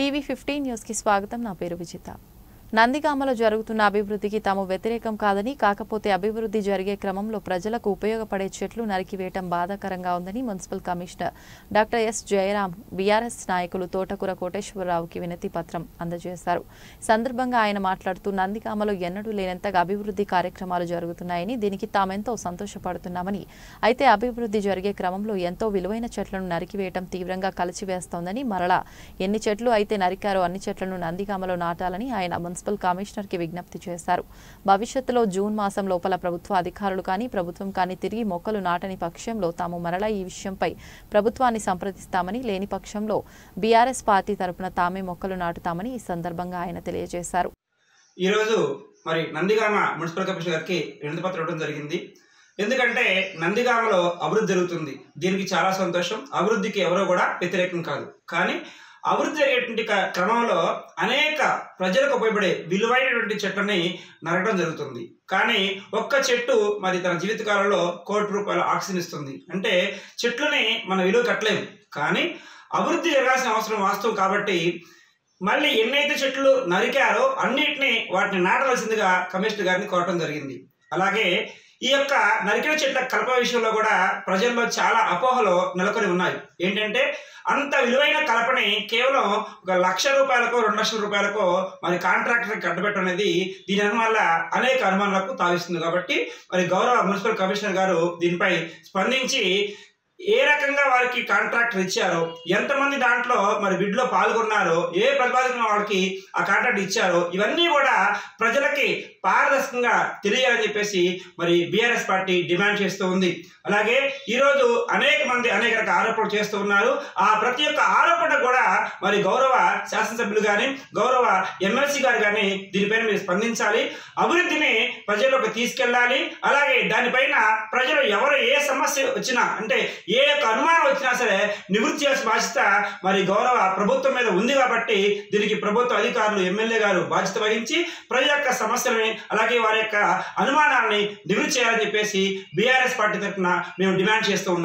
TV fifteen న్యూస్కి స్వాగతం నా పేరు విజిత నందిగామలో జరుగుతున్న అభివృద్ధికి తాము వ్యతిరేకం కాదని కాకపోతే అభివృద్ధి జరిగే క్రమంలో ప్రజలకు ఉపయోగపడే చెట్లు నరికివేయటం బాధాకరంగా ఉందని municipal commissioner doctor S Jayaram BRS నాయకులు తోటకూర కోటేశ్వరరావుకి వినతి పత్రం అందజేశారు ఈ సందర్భంగా ఆయన మాట్లాడుతూ నందిగామలో ఎన్నడూ లేనంతగా అభివృద్ధి కార్యక్రమాలు జరుగుతున్నాయని దీనికి తామెంతో సంతోషపడుతున్నామని అయితే అభివృద్ధి జరిగే క్రమంలో ఎంతో విలువైన చెట్లను నరికివేయటం తీవ్రంగా కలిచివేస్తోందని మరలా ఎన్ని చెట్లు అయితే నరికారో అన్ని చెట్లను నందిగామలో నాటాలని ఆయన మున్సిపల్ కమిషనర్కి విజ్ఞప్తి చేశారు భవిష్యత్తులో జూన్ మాసం లోపల ప్రభుత్వ అధికారులు కానీ ప్రభుత్వం కానీ తిరిగి మొక్కలు నాటని పక్షంలో తాము మరలా ఈ విషయంపై ప్రభుత్వాన్ని సంప్రదిస్తామని లేని పక్షంలో బీఆర్ఎస్ పార్టీ తరపున తామే మొక్కలు నాటుతామని ఈ సందర్భంగా ఆయన తెలియజేశారు ఈరోజు మరి నందిగామ మున్సిపల్ కమిషనర్ గారికి వినతి పత్రం ఇవ్వడం జరిగింది ఎందుకంటే నందిగామలో అభివృద్ధి జరుగుతుంది దీనికి చాలా సంతోషం అభివృద్ధికి ఎవరో కూడా వ్యతిరేకం కాదు కానీ అభివృద్ధి జరిగేటువంటి క- క్రమంలో అనేక ప్రజలకు ఉపయోగపడే విలువైనటువంటి చెట్లని నరకడం జరుగుతుంది కానీ ఒక్క చెట్టు మరి తన జీవితకాలంలో కోటి రూపాయల ఆక్సిజన్ ఇస్తుంది అంటే చెట్లని మన విలువ కట్టలేము కానీ అభివృద్ధి జరగాల్సిన అవసరం వాస్తవం కాబట్టి మళ్ళీ ఎన్నైతే చెట్లు నరికారో అన్నిటినీ వాటిని నాటవలసిందిగా కమిషనర్ గారిని కోరటం జరిగింది అలాగే ఈ యొక్క నరికిన చెట్ల కలప విషయంలో కూడా ప్రజల్లో చాలా అపోహలు నెలకొని ఉన్నాయి ఏంటంటే అంత విలువైన కలపని కేవలం ఒక లక్ష రూపాయలకో రెండు లక్షల రూపాయలకో మరి కాంట్రాక్టర్కి కట్టబెట్టడం అనేది దీని వల్ల అనేక అనుమానాలకు తావిస్తుంది కాబట్టి మరి గౌరవ మున్సిపల్ కమిషనర్ గారు దీనిపై స్పందించి ఏ రకంగా వారికి కాంట్రాక్ట్ ఇచ్చారో ఎంతమంది దాంట్లో మరి బిడ్లో పాల్గొన్నారో ఏ ప్రతిపాదన వాళ్ళకి ఆ కాంట్రాక్ట్ ఇచ్చారో ఇవన్నీ కూడా ప్రజలకి పారదర్శకంగా తెలియాలని చెప్పేసి మరి బీఆర్ఎస్ పార్టీ డిమాండ్ చేస్తూ ఉంది అలాగే ఈరోజు అనేక మంది అనేక రకాల ఆరోపణలు చేస్తూ ఉన్నారు ఆ ప్రతి ఒక్క ఆరోపణ కూడా మరి గౌరవ శాసనసభ్యులు కానీ గౌరవ ఎమ్మెల్సీ గారు కానీ దీనిపైన మీరు స్పందించాలి అభివృద్ధిని ప్రజల్లోకి తీసుకెళ్ళాలి అలాగే దానిపైన ప్రజలు ఎవరు ఏ సమస్య వచ్చినా అంటే ఏ యొక్క అనుమానం వచ్చినా సరే నివృత్తి చేయాల్సిన బాధ్యత మరి గౌరవ ప్రభుత్వం మీద ఉంది కాబట్టి దీనికి ప్రభుత్వ అధికారులు ఎమ్మెల్యే గారు బాధ్యత వహించి ప్రజల యొక్క సమస్యలని అలాగే వారి యొక్క అనుమానాలని నివృత్తి చేయాలని చెప్పేసి బీఆర్ఎస్ పార్టీ తరఫున మేము డిమాండ్ చేస్తూ ఉన్నాం